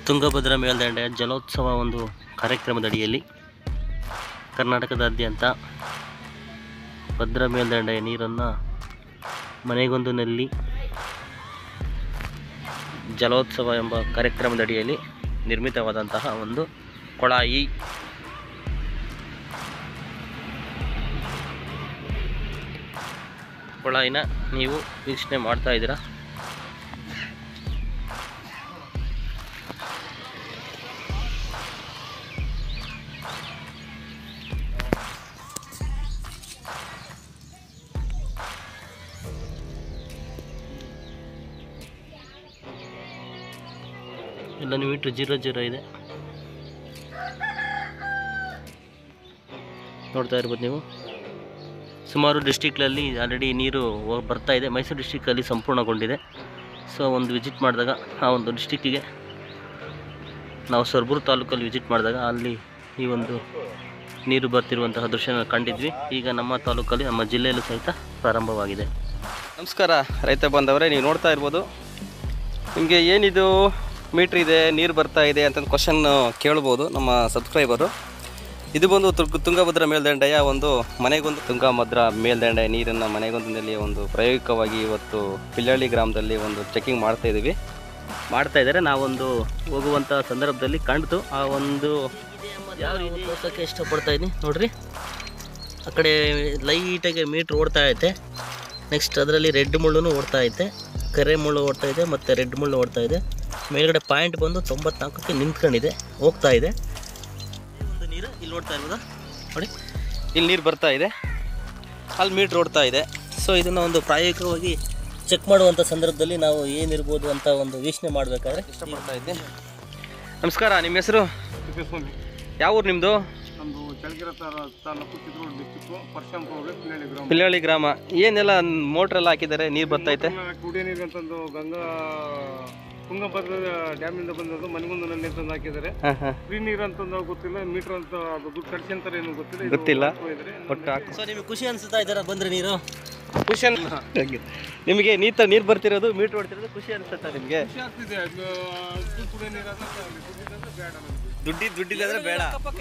ತುಂಗಭದ್ರಾ ಮೇಲ್ದಂಡೆಯ ಜಲೋತ್ಸವ ಒಂದು ಕಾರ್ಯಕ್ರಮದ ಅಡಿಯಲ್ಲಿ ಕರ್ನಾಟಕದಾದ್ಯಂತ ಭದ್ರಾ ಮೇಲ್ದಂಡೆಯ ನೀರನ್ನು ಮನೆಗೊಂದು ನಲ್ಲಿ ಜಲೋತ್ಸವ ಎಂಬ ಕಾರ್ಯಕ್ರಮದ ಅಡಿಯಲ್ಲಿ ನಿರ್ಮಿತವಾದಂತಹ ಒಂದು ಕೊಳಾಯಿ ಕೊಳಾಯಿನ ನೀವು ವೀಕ್ಷಣೆ ಮಾಡ್ತಾ ಇದ್ದೀರಾ ಎಲ್ಲ ಮೀಟ್ರ್ ಜೀರೋ ಜೀರೋ ಇದೆ ನೋಡ್ತಾ ಇರ್ಬೋದು ನೀವು ಸುಮಾರು ಡಿಸ್ಟಿಕ್ಗಳಲ್ಲಿ ಆಲ್ರೆಡಿ ನೀರು ಹೋಗ್- ಬರ್ತಾ ಇದೆ ಮೈಸೂರು ಡಿಸ್ಟಿಕ್ಕಲ್ಲಿ ಸಂಪೂರ್ಣಗೊಂಡಿದೆ ಸೊ ಒಂದು ವಿಸಿಟ್ ಮಾಡಿದಾಗ ಆ ಒಂದು ಡಿಸ್ಟಿಕ್ಕಿಗೆ ನಾವು ಸೊರಬೂರು ತಾಲೂಕಲ್ಲಿ ವಿಸಿಟ್ ಮಾಡಿದಾಗ ಅಲ್ಲಿ ಈ ಒಂದು ನೀರು ಬರ್ತಿರುವಂತಹ ದೃಶ್ಯನ ಕಂಡಿದ್ವಿ ಈಗ ನಮ್ಮ ತಾಲೂಕಲ್ಲಿ ನಮ್ಮ ಜಿಲ್ಲೆಯಲ್ಲೂ ಸಹಿತ ಪ್ರಾರಂಭವಾಗಿದೆ ನಮಸ್ಕಾರ ರೈತ ಬಾಂಧವರೇ ನೀವು ನೋಡ್ತಾ ಇರ್ಬೋದು ನಿಮಗೆ ಏನಿದು ಮೀಟ್ರ್ ಇದೆ ನೀರು ಬರ್ತಾ ಇದೆ ಅಂತ ಕ್ವಶನ್ ಕೇಳ್ಬೋದು ನಮ್ಮ ಸಬ್ಸ್ಕ್ರೈಬರು ಇದು ಬಂದು ತುರ್ಗ ತುಂಗಭದ್ರಾ ಮೇಲ್ದಂಡೆಯ ಒಂದು ಮನೆಗೊಂದು ತುಂಗಭದ್ರಾ ಮೇಲ್ದಂಡೆ ನೀರನ್ನು ಮನೆಗೊಂದಿನಲ್ಲಿ ಒಂದು ಪ್ರಾಯೋಗಿಕವಾಗಿ ಇವತ್ತು ಪಿಲ್ಲಳ್ಳಿ ಗ್ರಾಮದಲ್ಲಿ ಒಂದು ಚೆಕಿಂಗ್ ಮಾಡ್ತಾ ಇದ್ದೀವಿ ಮಾಡ್ತಾ ಇದ್ದಾರೆ ನಾವೊಂದು ಹೋಗುವಂಥ ಸಂದರ್ಭದಲ್ಲಿ ಕಂಡ್ತು ಆ ಒಂದು ಯಾವ ರೀತಿ ತೋರ್ಸೋಕ್ಕೆ ಇಷ್ಟಪಡ್ತಾ ಇದ್ದೀನಿ ನೋಡ್ರಿ ಆ ಕಡೆ ಲೈಟಾಗಿ ಮೀಟ್ರ್ ಓಡ್ತಾ ಐತೆ ನೆಕ್ಸ್ಟ್ ಅದರಲ್ಲಿ ರೆಡ್ ಮುಳ್ಳು ಓಡ್ತಾ ಐತೆ ಕರೆ ಮುಳ್ಳು ಓಡ್ತಾ ಇದೆ ಮತ್ತು ರೆಡ್ ಮುಳ್ಳು ಓಡ್ತಾ ಇದೆ ಮೇಲ್ಗಡೆ ಪಾಯಿಂಟ್ ಬಂದು ತೊಂಬತ್ನಾಲ್ಕಕ್ಕೆ ನಿಂತ್ಕೊಂಡಿದೆ ಹೋಗ್ತಾ ಇದೆ ಈ ಒಂದು ನೀರು ಇಲ್ಲಿ ನೋಡ್ತಾ ಇರ್ಬೋದಾ ನೋಡಿ ಇಲ್ಲಿ ನೀರು ಬರ್ತಾ ಇದೆ ಅಲ್ಲಿ ಮೀಟ್ರ್ ಓಡ್ತಾ ಇದೆ ಸೊ ಇದನ್ನು ಒಂದು ಪ್ರಾಯೋಗಿಕವಾಗಿ ಚೆಕ್ ಮಾಡುವಂಥ ಸಂದರ್ಭದಲ್ಲಿ ನಾವು ಏನಿರ್ಬೋದು ಅಂತ ಒಂದು ವೀಕ್ಷಣೆ ಮಾಡಬೇಕಾದ್ರೆ ಇಷ್ಟಪಡ್ತಾ ಇದ್ದೆ ನಮಸ್ಕಾರ ನಿಮ್ಮ ಹೆಸರು ತಿಪ್ಪೇಸ್ವಾಮಿ ಯಾವ ಊರು ನಿಮ್ಮದು ನಮ್ಮದು ಚಳ್ಳಕೆರೆ ತಾ- ತಾಲೂಕು ಚಿತ್ರದುರ್ಗ ಡಿಸ್ಟಿಕ್ಕು ಪರ್ಶಂಪುರ ಹೋಗಿ ಪಿಳ್ಳಳ್ಳಿ ಗ್ರಾಮ ಪಿಲ್ಲಳ್ಳಿ ಗ್ರಾಮ ಏನೆಲ್ಲ ಮೋಟ್ರ್ ಎಲ್ಲ ಹಾಕಿದ್ದಾರೆ ನೀರು ಬರ್ತೈತೆ ಕುಡಿಯೋ ನೀರು ಅಂತಂದು ಗಂಗಾ ತುಂಗಭದ್ರಾ ಡ್ಯಾಮಿಂದ ಬಂದದ್ದು ಮನೆಗೊಂದು ನಲ್ಲಿ ಅಂತಂದು ಹಾಕಿದ್ದಾರೆ ಹಾಂ ಹಾಂ ಫ್ರೀ ನೀರು ಅಂತಂದು ಗೊತ್ತಿಲ್ಲ ಮೀಟರ್ ಅಂತ ಅದು ದುಡ್ಡು ಕಟ್ಸ್ಕೊಂತಾರೆ ಏನು ಗೊತ್ತಿಲ್ಲ ಇದು ಗೊತ್ತಿಲ್ಲ. ಹಾಕ್ತಾ ಇದ್ದಾರೆ. ಒಟ್ಟು ಹಾಕಿ ಸೊ ನಿಮಗೆ ಖುಷಿ ಅನ್ಸುತ್ತಾ ಇದ್ದಾರಾ ಬಂದ್ರೆ ನೀರು ಕ್ವಶನ್ ನಿಮಗೆ ನೀತ ನೀರು ಬರ್ತಿರೋದು ಮೀಟ್ರ್ ಹೊಡ್ತಿರೋದು ಖುಷಿ ಅನ್ಸುತ್ತಾ ನಿಮಗೆ ಖುಷಿ ಆಗ್ತಿದೆ ಅದು ಇದು ಕುಡಿಯೋ ನೀರು ಅಂತ ದುಡ್ಡಿದ್ರೆ ಬೇಡ ನಮಗೆ ದುಡ್ಡಿ ದುಡ್ಡಿಲ್ಲಂದ್ರೆ ಬೇಡ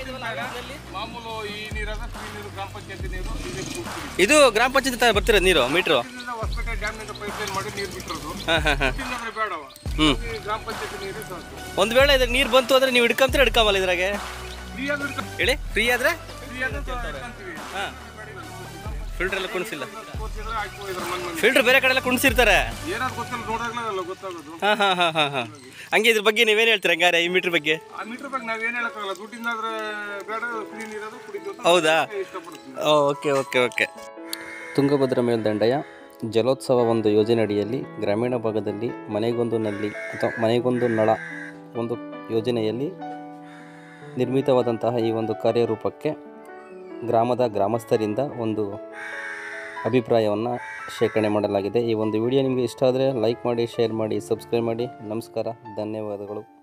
ಮಾಮೂಲು ಈ ನೀರಾದ್ರೆ ಫ್ರೀ ನೀರು ಗ್ರಾಮ ಪಂಚಾಯತಿ ನೀರು ಇದಕ್ಕೆ ಕೂಗ್ತೀವಿ. ಇದು ಗ್ರಾಮ ಪಂಚಾಯತ್ ತಾನೇ ಬರ್ತಿರೋದು ನೀರು ಮೀಟ್ರು ಇದರಿಂದ ಹೊಸಪೇಟೆ ಡ್ಯಾಮ್ನಿಂದ ಪೈಪ್ ಲೈನ್ ಮಾಡಿ ನೀರು ಬಿಟ್ಟಿರೋದು ಹಾಂ ಹಾಂ ಹಾಂ ಇಲ್ಲಾಂದ್ರೆ ಬೇಡವ ಹ್ಞೂ ಈ ಗ್ರಾಮ ಪಂಚಾಯತಿ ನೀರು ಸಾಕು ಒಂದು ವೇಳೆ ಇದ್ರಾಗ ನೀರು ಬಂತು ಅಂದ್ರೆ ನೀವು ಹಿಡ್ಕೊಂತೀರ ಹಿಡ್ಕೊಂಬಲ್ಲ ಇದ್ರಾಗೆ ಫ್ರೀ ಆದ್ರೆ ಹೇಳಿ ಫ್ರೀ ಆದರೆ ಫ್ರೀ ಆದ್ರೆ ತಗೊಂತೀವಿ ಹಾಂ ಫಿಲ್ಟರ್ ಎಲ್ಲ ಕುಣಿಸಿಲ್ಲ ಕೂತಿದ್ರೆ ಆಯ್ತು ಇದ್ರ ಮನ್ ಮನೆ ಫಿಲ್ಟರ್ ಬೇರೆ ಕಡೆ ಎಲ್ಲ ಕುಣಿಸಿರ್ತಾರೆ ಏನಾದ್ರು ಗೊತ್ತಿಲ್ಲ ನೋಡಾಗ್ಲಲ್ಲ ಗೊತ್ತಾಗೋದು ಹಾಂ ಹಾಂ ಹಾಂ ಹಾಂ ಹಾಂ ಹಂಗೆ ಇದ್ರ ಬಗ್ಗೆ ನೀವೇನು ಹೇಳ್ತೀರ ಹಂಗಾರೆ ಈ ಮೀಟ್ರ್ ಬಗ್ಗೆ ಆ ಮೀಟರ್ ಬಗ್ಗೆ ನಾವೇನ್ ಹೇಳಕ್ಕಾಗಲ್ಲ ದುಡ್ಡಿಂದಾದ್ರೆ ಬೇಡ ಫ್ರೀ ನೀರಾದ್ರೆ ಕುಡಿದು ಅಂತ ಹೌದಾ ಇಷ್ಟಪಡ್ತೀನಿ ಓಕೆ ಓಕೆ ಓಕೆ ತುಂಗಭದ್ರಾ ಮೇಲ್ದಂಡೆಯ ಜಲೋತ್ಸವ ಒಂದು ಯೋಜನೆ ಅಡಿಯಲ್ಲಿ ಗ್ರಾಮೀಣ ಭಾಗದಲ್ಲಿ ಮನೆಗೊಂದು ನಲ್ಲಿ ಅಥವಾ ಮನೆಗೊಂದು ನಳ ಒಂದು ಯೋಜನೆಯಲ್ಲಿ ನಿರ್ಮಿತವಾದಂತಹ ಈ ಒಂದು ಕಾರ್ಯರೂಪಕ್ಕೆ ಗ್ರಾಮದ ಗ್ರಾಮಸ್ಥರಿಂದ ಒಂದು ಅಭಿಪ್ರಾಯವನ್ನು ಶೇಖರಣೆ ಮಾಡಲಾಗಿದೆ ಈ ಒಂದು ವಿಡಿಯೋ ನಿಮಗೆ ಇಷ್ಟ ಆದರೆ ಲೈಕ್ ಮಾಡಿ ಶೇರ್ ಮಾಡಿ ಸಬ್ಸ್ಕ್ರೈಬ್ ಮಾಡಿ ನಮಸ್ಕಾರ ಧನ್ಯವಾದಗಳು